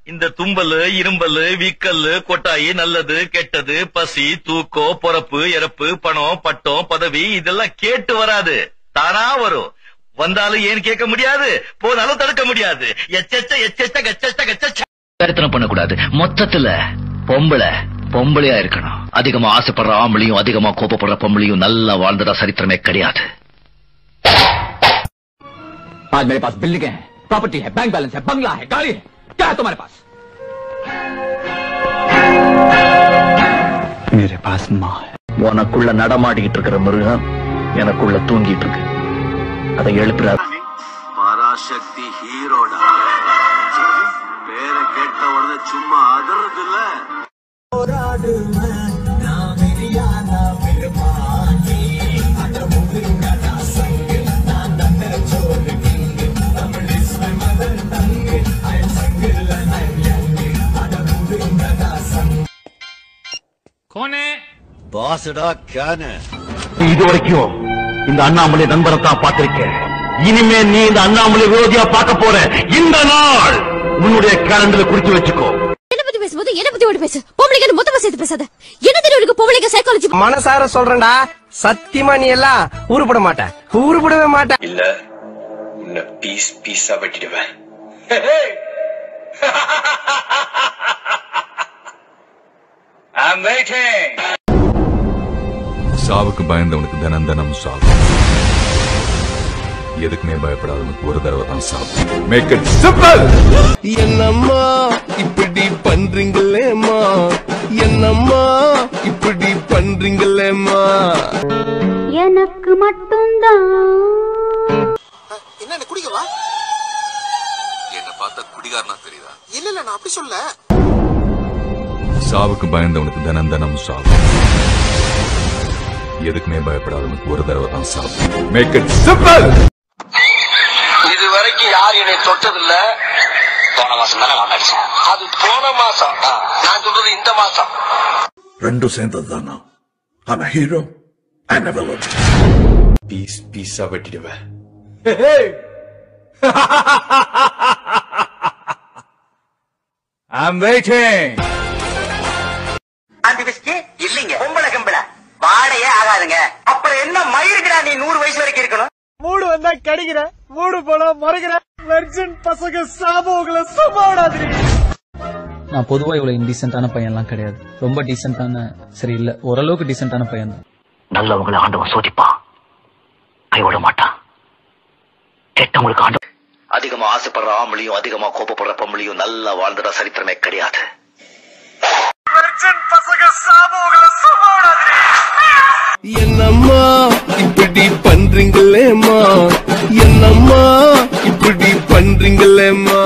இந்த தும்பலு இரும்பலு வீக்கல்லு கொட்டாயி நல்லது கெட்டது பசி தூக்கம் பொறப்பு இறப்பு பணம் பட்டம் பதவி இதெல்லாம் கேட்டு வராது தானா வரும் வந்தாலும் ஏன் கேட்க முடியாது போனாலும் தடுக்க முடியாது எச்செச்ச எச்செச்ச கச்செச்ச கச்ச கருத்தனம் பண்ணக்கூடாது மொத்தத்துல பொம்பளை பொம்பளையா இருக்கணும் அதிகமா ஆசைப்படுற ஆம்பளையும் அதிகமா கோபப்படுற பொம்பளையும் நல்லா வாழ்ந்ததா சரித்திரமே கிடையாது आज मेरे पास बिल्डिंग है प्रॉपर्टी है बैंक बैलेंस है बंगला है गाड़ी है क्या है तुम्हारे पास मेरे पास माँ है உனக்குள்ள நடமாடிக்கிட்டு இருக்கிற மிருகம் எனக்குள்ள தூங்கிட்டு இருக்கு அதை எழுப்புற பராசக்தி ஹீரோடா பேரை கேட்ட உடனே சும்மா அதறது இல்ல பாசுடா கேனு இது வரைக்கும் இந்த அண்ணாமலை நண்பரை தான் பார்த்திருக்கேன் இனிமே நீ இந்த அண்ணாமலை விரோதியா பார்க்க போற இந்த நாள் உன்னுடைய கேலண்டர்ல குறிச்சு வச்சுக்கோ என்ன பத்தி பேசும்போது என்ன பத்தி ஓடி பேசு பொம்பளைங்க மொத்தமா சேர்த்து பேசாத என்ன தெரியும் உனக்கு பொம்பளைங்க சைக்காலஜி மனசார சொல்றேன்டா சத்தியமா நீ எல்லாம் உருப்பட மாட்ட உருப்படவே மாட்ட இல்ல உன்னை பீஸ் பீஸா வெட்டிடுவேன் I'm waiting. சாவுக்கு பயந்தவனுக்கு தினம் தினம் சாவு எதுக்குமே பயப்படாதவனுக்கு ஒரு தடவை தான் சாவு மேக் இட் சிம்பிள் என்னம்மா இப்படி பண்றீங்களேம்மா என்னம்மா இப்படி பண்றீங்களேம்மா எனக்கு மட்டும்தான் என்ன குடிக்கவா என்ன பார்த்தா குடிகாரனா தெரியுதா இல்ல இல்ல நான் அப்படி சொல்ல சாவுக்கு பயந்தவனுக்கு தினம் தினம் சாவு எதுக்குமே பயப்படாதவனுக்கு ஒரு தடவை தான் சாவு மேக் இட் சிம்பிள் இது வரைக்கும் யார் என்னை தொட்டதில்ல போன மாசம் தானே நான் அடிச்சேன் அது போன மாசம் நான் சொல்றது இந்த மாசம் ரெண்டும் சேர்ந்தது தானா ஆனா ஹீரோ அண்ட் வில்லன் பீஸ் பீஸா வெட்டிடுவேன் I'm waiting. ஆண்டி பிஸ்கி இல்லீங்க பொம்பளை கம்பளை வாடையே ஆகாதுங்க அப்புறம் என்ன மயிருக்குடா நீ நூறு வயசு வரைக்கும் இருக்கணும் மூடு வந்தா கடிக்கிற மூடு போனா முறைக்கிற வெர்ஜன் பசங்க சாபங்களை சும்மாடாது நான் பொதுவா இவ்வளவு இன்டீசென்டான பையன்லாம் கிடையாது ரொம்ப டீசென்டான சரி இல்ல ஓரளவுக்கு டீசென்டான பையன் தான் நல்லவங்களை ஆண்டவன் சோதிப்பான் கைவிட மாட்டான் கெட்டவங்களுக்கு ஆண்டவன் அதிகமா ஆசைப்படுற ஆம்பளையும் அதிகமா கோபப்படுற பொம்பளையும் நல்லா வாழ்ந்ததா சரித்திரமே கிடையாது என்னம்மா இப்படி பண்றீங்களேம்மா என்னம்மா இப்படி பண்றீங்களேம்மா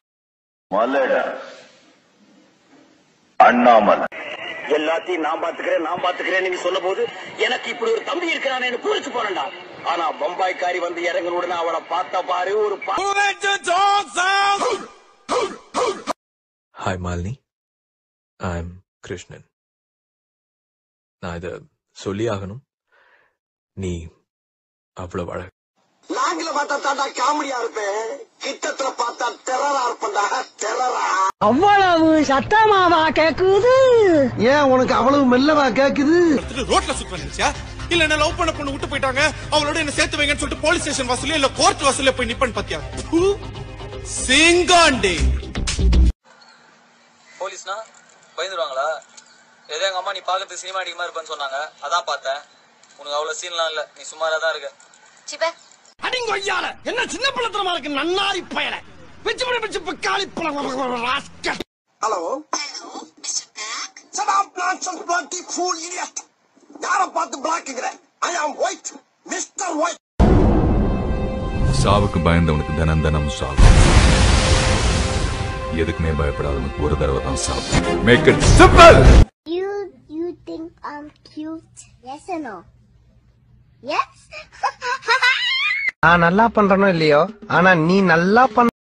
அண்ணாமலை எல்லாத்தையும் நான் பாத்துக்கிறேன் நான் பாத்துக்கிறேன் நீ சொல்ல போது எனக்கு இப்படி ஒரு தம்பி இருக்கிறானு பூரிச்சு போறேன்டா ஆனா பம்பாய்க்காரி வந்து இறங்கின உடனே அவளை பார்த்த பாரு ஒரு பா- hi Malini I am Krishnan நான் இத சொல்லி ஆகணும் நீ அவ்வளவு அழகு லாங்கில பார்த்தா தாண்டா காமெடியா இருப்பேன் கிட்டத்துல பார்த்தா டெரரா இருப்பேன்டா டெரரா அவ்வளவு சத்தமாவா கேக்குது ஏன் உனக்கு அவ்வளவு மெல்லவா கேக்குது ரோட்ல சுத்த நினைச்சா இல்ல என்ன லவ் பண்ண பொண்ணு விட்டு போயிட்டாங்க அவளோட என்ன சேர்த்து வைங்கன்னு சொல்லிட்டு போலீஸ் ஸ்டேஷன் வாசல்ல இல்ல கோர்ட் வாசல்ல போய் நிப்பன் பாத்தியா சிங்காண்டே போலீஸ்னா பயந்துருவாங்களா ஏதோ எங்க அம்மா நீ பாக்கிறதுக்கு சினிமா அடிக்க இருப்பேன்னு சொன்னாங்க அதான் பார்த்தேன் உனக்கு அவ்வளவு சீன்லாம் இல்ல நீ சுமாரா தான் இருக்க சிப்ப அடிங்க ஐயால என்ன சின்ன பிள்ளத்தனமா இருக்கு நன்னாரி பயல பிச்சு பிடி பிச்சு பிக்காளி hello Shut up, nonsense, bloody fool, idiot! யார பார்த்து பிளாக்குங்கிற ஐ ஆம் ஒயிட் மிஸ்டர் ஒயிட் சாவுக்கு பயந்தவனுக்கு தினம் தினம் சாவு எதுக்குமே பயப்படாதவனுக்கு ஒரு தடவை தான் சாவு make it simple You you think I'm cute? Yes or no? Yes? நான் நல்லா பண்றனோ இல்லையோ ஆனா நீ நல்லா பண்ண